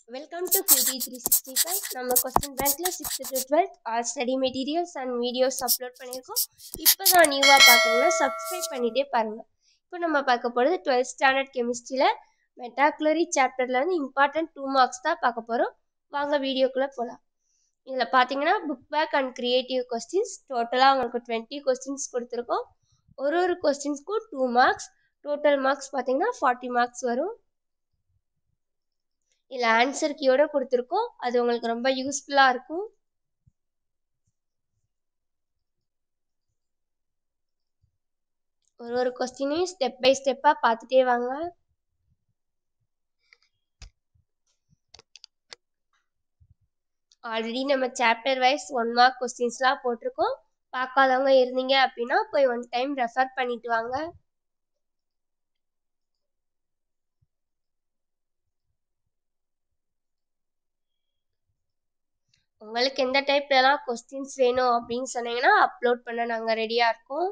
Welcome to QT365 நம்ம question பேங்க்ல sixth to twelfth all study materials and videos upload பண்ணியிருக்கோம் இப்போ தான் நியூவாக பார்க்குறீங்கன்னா சப்ஸ்கிரைப் பண்ணிட்டே பாருங்க இப்போ நம்ம பார்க்க போகிறது டுவெல்த் ஸ்டாண்டர்ட் கெமிஸ்ட்ரியில் மெட்டாகுலரி சாப்டர்லேருந்து இம்பார்ட்டன்ட் டூ மார்க்ஸ் தான் பார்க்க போகிறோம் வாங்க வீடியோக்குள்ளே போகலாம் இதில் பார்த்தீங்கன்னா book back and creative questions டோட்டலாக உங்களுக்கு டுவெண்ட்டி கொஸ்டின்ஸ் கொடுத்துருக்கோம் ஒரு ஒரு கொஸ்டின்ஸ்க்கும் டூ மார்க்ஸ் டோட்டல் மார்க்ஸ் பார்த்தீங்கன்னா ஃபார்ட்டி மார்க்ஸ் வரும் இதில் ஆன்சர் கீயோட கொடுத்துருக்கோம் அது உங்களுக்கு ரொம்ப யூஸ்ஃபுல்லாக இருக்கும் ஒரு ஒரு கொஸ்டினையும் ஸ்டெப் பை ஸ்டெப்பாக பார்த்துட்டே வாங்க ஆல்ரெடி நம்ம சாப்டர் வைஸ் ஒன் மார்க் கொஸ்டின்ஸ்லாம் போட்டிருக்கோம் பார்க்காதவங்க இருந்தீங்க அப்படின்னா போய் ஒன் டைம் ரெஃபர் பண்ணிட்டு வாங்க உங்களுக்கு எந்த டைப்லலாம் கொஸ்டின்ஸ் வேணும் அப்படின்னு சொன்னீங்கன்னா அப்லோட் பண்ண நாங்கள் ரெடியாக இருக்கோம்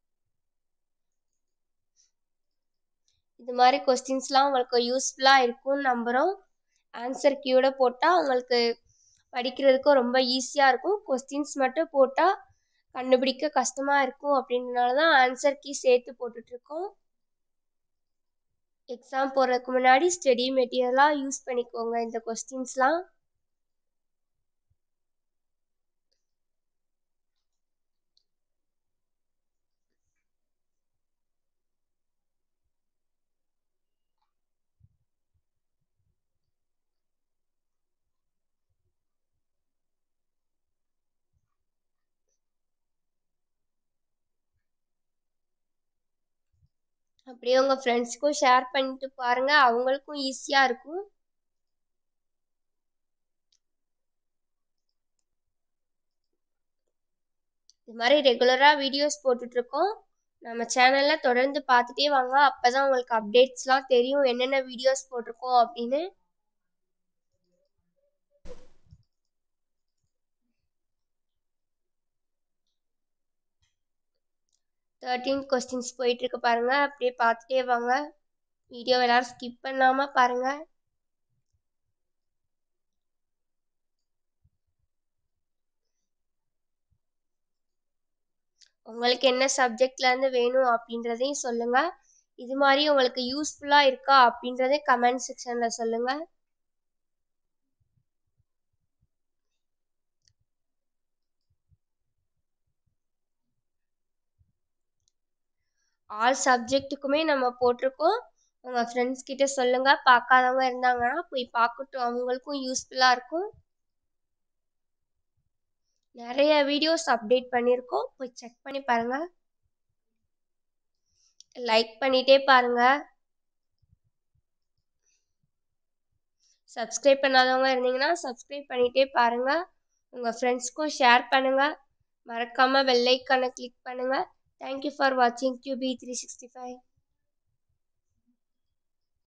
இது மாதிரி கொஸ்டின்ஸ்லாம் உங்களுக்கு யூஸ்ஃபுல்லாக இருக்கும்னு நம்புகிறோம் ஆன்சர் கீயோட போட்டால் உங்களுக்கு படிக்கிறதுக்கும் ரொம்ப ஈஸியாக இருக்கும் கொஸ்டின்ஸ் மட்டும் போட்டால் கண்டுபிடிக்க கஷ்டமாக இருக்கும் அப்படின்றனால தான் ஆன்சர் கீ சேர்த்து போட்டுட்ருக்கோம் எக்ஸாம் போடுறதுக்கு முன்னாடி ஸ்டடி மெட்டீரியலாக யூஸ் பண்ணிக்கோங்க இந்த கொஸ்டின்ஸ்லாம் அப்படியே உங்கள் ஃப்ரெண்ட்ஸ்க்கும் ஷேர் பண்ணிட்டு பாருங்கள் அவங்களுக்கும் ஈஸியாக இருக்கும் இது மாதிரி ரெகுலராக வீடியோஸ் போட்டுட்ருக்கோம் நம்ம சேனலில் தொடர்ந்து பார்த்துட்டே வாங்க அப்போ தான் உங்களுக்கு அப்டேட்ஸ்லாம் தெரியும் என்னென்ன வீடியோஸ் போட்டிருக்கோம் அப்படின்னு தேர்ட்டீன் கொஸ்டின்ஸ் போயிட்டுருக்கு பாருங்கள் அப்படியே பார்த்துட்டே வாங்க வீடியோ எல்லோரும் ஸ்கிப் பண்ணாமல் பாருங்கள் உங்களுக்கு என்ன சப்ஜெக்ட்லேருந்து வேணும் அப்படின்றதையும் சொல்லுங்கள் இது மாதிரி உங்களுக்கு யூஸ்ஃபுல்லாக இருக்கா அப்படின்றதையும் கமெண்ட் செக்ஷனில் சொல்லுங்கள் ஆல் சப்ஜெக்ட்டுக்குமே நம்ம போட்டிருக்கோம் உங்கள் ஃப்ரெண்ட்ஸ் கிட்ட சொல்லுங்கள் பார்க்காதவங்க இருந்தாங்கன்னா போய் பார்க்கட்டும் அவங்களுக்கும் யூஸ்ஃபுல்லாக இருக்கும் நிறைய வீடியோஸ் அப்டேட் பண்ணியிருக்கோம் போய் செக் பண்ணி பாருங்கள் லைக் பண்ணிகிட்டே பாருங்கள் சப்ஸ்கிரைப் பண்ணாதவங்க இருந்தீங்கன்னா சப்ஸ்கிரைப் பண்ணிகிட்டே பாருங்கள் உங்கள் ஃப்ரெண்ட்ஸ்க்கும் ஷேர் பண்ணுங்கள் மறக்காமல் பெல்லைக்கானை கிளிக் பண்ணுங்கள் தேங்க்யூ ஃபார் வாட்சிங் கியூபி த்ரீ சிக்ஸ்டி ஃபைவ்